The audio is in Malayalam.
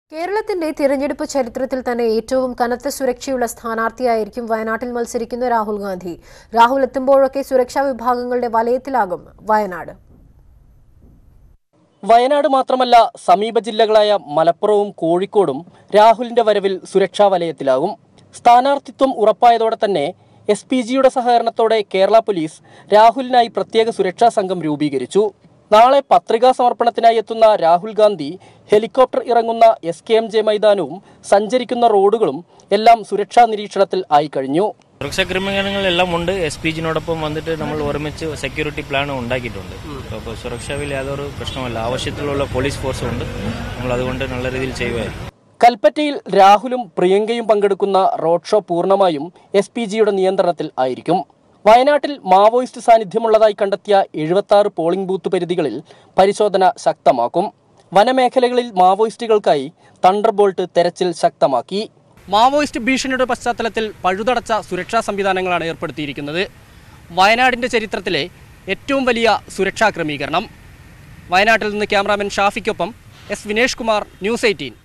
കേരളത്തിന്റെ തിരഞ്ഞെടുപ്പ് ചരിത്രത്തിൽ തന്നെ ഏറ്റവും കനത്ത സുരക്ഷയുള്ള സ്ഥാനാർത്ഥിയായിരിക്കും വയനാട്ടിൽ മത്സരിക്കുന്ന രാഹുൽ ഗാന്ധി രാഹുൽ എത്തുമ്പോഴൊക്കെ സുരക്ഷാ വിഭാഗങ്ങളുടെ വലയത്തിലാകും വയനാട് വയനാട് മാത്രമല്ല സമീപ ജില്ലകളായ മലപ്പുറവും കോഴിക്കോടും രാഹുലിന്റെ വരവിൽ സുരക്ഷാ വലയത്തിലാകും സ്ഥാനാർത്ഥിത്വം ഉറപ്പായതോടെ തന്നെ എസ് പി ജിയുടെ സഹകരണത്തോടെ കേരള പോലീസ് രാഹുലിനായി പ്രത്യേക സുരക്ഷാ സംഘം രൂപീകരിച്ചു നാളെ പത്രികാ സമർപ്പണത്തിനായി എത്തുന്ന രാഹുൽ ഗാന്ധി ഹെലികോപ്റ്റർ ഇറങ്ങുന്ന എസ് കെ എം ജെ മൈതാനവും സഞ്ചരിക്കുന്ന റോഡുകളും എല്ലാം സുരക്ഷാ നിരീക്ഷണത്തിൽ ആയിക്കഴിഞ്ഞു സുരക്ഷാ ക്രമീകരണങ്ങളെല്ലാം ഉണ്ട് എസ് പി ജിനോടൊപ്പം വന്നിട്ട് നമ്മൾ ഒരുമിച്ച് സെക്യൂരിറ്റി പ്ലാൻ ഉണ്ടാക്കിയിട്ടുണ്ട് അപ്പോൾ സുരക്ഷയിൽ യാതൊരു പ്രശ്നമല്ല ആവശ്യത്തിലുള്ള പോലീസ് ഫോഴ്സും ഉണ്ട് നമ്മൾ അതുകൊണ്ട് നല്ല രീതിയിൽ ചെയ്യുമായിരിക്കും കൽപ്പറ്റയിൽ രാഹുലും പ്രിയങ്കയും പങ്കെടുക്കുന്ന റോഡ് ഷോ പൂർണ്ണമായും എസ് പി ജിയുടെ നിയന്ത്രണത്തിൽ ആയിരിക്കും വയനാട്ടിൽ മാവോയിസ്റ്റ് സാന്നിധ്യമുള്ളതായി കണ്ടെത്തിയ എഴുപത്തി ആറ് പോളിംഗ് ബൂത്ത് പരിധികളിൽ പരിശോധന ശക്തമാക്കും വനമേഖലകളിൽ മാവോയിസ്റ്റുകൾക്കായി തണ്ടർബോൾട്ട് തെരച്ചിൽ ശക്തമാക്കി മാവോയിസ്റ്റ് ഭീഷണിയുടെ പശ്ചാത്തലത്തിൽ പഴുതടച്ച സുരക്ഷാ സംവിധാനങ്ങളാണ് ഏർപ്പെടുത്തിയിരിക്കുന്നത് വയനാടിൻ്റെ ചരിത്രത്തിലെ ഏറ്റവും വലിയ സുരക്ഷാ ക്രമീകരണം വയനാട്ടിൽ നിന്ന് ക്യാമറാമാൻ ഷാഫിക്കൊപ്പം S Vinesh Kumar news eighteen